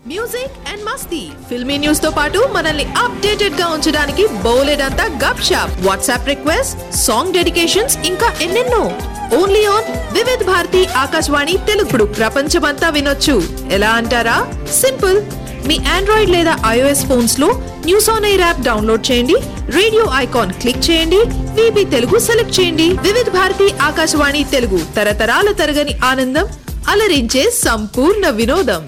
music and మస్తీ filmy news తో పాటు మనల్ని అప్డేటెడ్ గా ఉంచడానికి బోలెడంతా గప్ షాప్ వాట్సాప్ రిక్వెస్ట్ సాంగ్ డెడికేషన్స్ ఇంకా ఎన్నెన్నో ఓన్లీ ఆన్ వివిధ్ భారతి ఆకాశవాణి తెలుగుడు ప్రపంచమంతా వినొచ్చు ఎలా అంటారా సింపుల్ మీ ఆండ్రాయిడ్ లేదా ఐఓఎస్ ఫోన్స్ లో news on air app download చేయండి రేడియో ఐకాన్ క్లిక్ చేయండి విబి తెలుగు సెలెక్ట్ చేయండి వివిధ్ భారతి ఆకాశవాణి తెలుగు తరతరాల తరగని ఆనందం అలరించే సంపూర్ణ వినోదం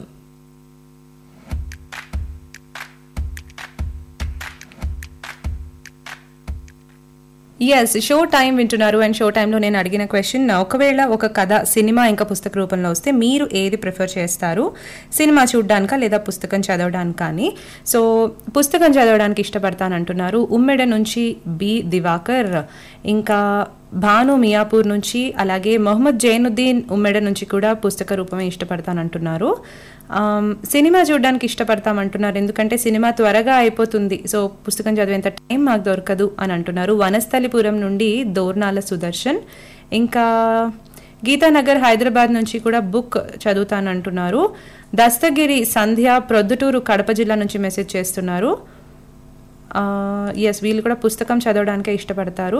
ఎస్ షో టైం వింటున్నారు అండ్ షో టైంలో నేను అడిగిన క్వశ్చన్ ఒకవేళ ఒక కథ సినిమా ఇంకా పుస్తక రూపంలో వస్తే మీరు ఏది ప్రిఫర్ చేస్తారు సినిమా చూడడానికా లేదా పుస్తకం చదవడానికి కానీ సో పుస్తకం చదవడానికి ఇష్టపడతానంటున్నారు ఉమ్మెడ నుంచి బి దివాకర్ ఇంకా భాను మియాపూర్ నుంచి అలాగే మొహమ్మద్ జైనుద్దీన్ ఉమ్మెడ నుంచి కూడా పుస్తక రూపమే ఇష్టపడతానంటున్నారు ఆమ్, సినిమా చూడడానికి ఇష్టపడతామంటున్నారు ఎందుకంటే సినిమా త్వరగా అయిపోతుంది సో పుస్తకం చదివేంత టైం మాకు దొరకదు అని అంటున్నారు వనస్థలిపురం నుండి దోర్నాల సుదర్శన్ ఇంకా గీతానగర్ హైదరాబాద్ నుంచి కూడా బుక్ చదువుతానంటున్నారు దస్తగిరి సంధ్య ప్రొద్దుటూరు కడప జిల్లా నుంచి మెసేజ్ చేస్తున్నారు ఎస్ వీళ్ళు కూడా పుస్తకం చదవడానికే ఇష్టపడతారు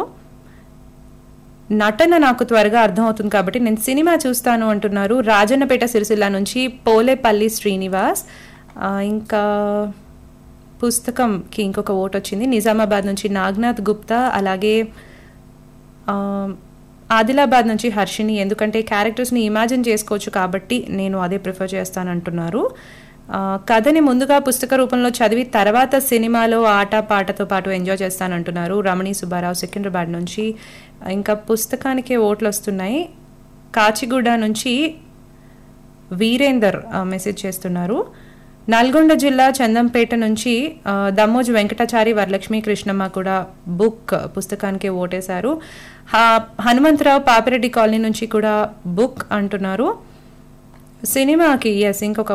నటన నాకు త్వరగా అర్థమవుతుంది కాబట్టి నేను సినిమా చూస్తాను అంటున్నారు రాజన్నపేట సిరిసిల్ల నుంచి పోలేపల్లి శ్రీనివాస్ ఆ, ఇంకా పుస్తకంకి ఇంకొక ఓట్ వచ్చింది నిజామాబాద్ నుంచి నాగ్నాథ్ గుప్తా అలాగే ఆ, ఆదిలాబాద్ నుంచి హర్షిని ఎందుకంటే క్యారెక్టర్స్ని ఇమాజిన్ చేసుకోవచ్చు కాబట్టి నేను అదే ప్రిఫర్ చేస్తానంటున్నారు ఆ, కథని ముందుగా పుస్తక రూపంలో చదివి తర్వాత సినిమాలో ఆట పాటతో పాటు ఎంజాయ్ చేస్తానంటున్నారు రమణి సుబ్బారావు సికింద్రాబాద్ నుంచి ఇంకా పుస్తకానికే ఓట్లు వస్తున్నాయి కాచిగూడ నుంచి వీరేందర్ ఆ, మెసేజ్ చేస్తున్నారు నల్గొండ జిల్లా చందంపేట నుంచి ఆ, దమ్మోజు వెంకటాచారి వరలక్ష్మి కృష్ణమ్మ కూడా బుక్ పుస్తకానికి ఓటేశారు హ- హనుమంతరావు పాపిరెడ్డి కాలనీ నుంచి కూడా బుక్ అంటున్నారు సినిమాకి ఎస్ ఇంకొక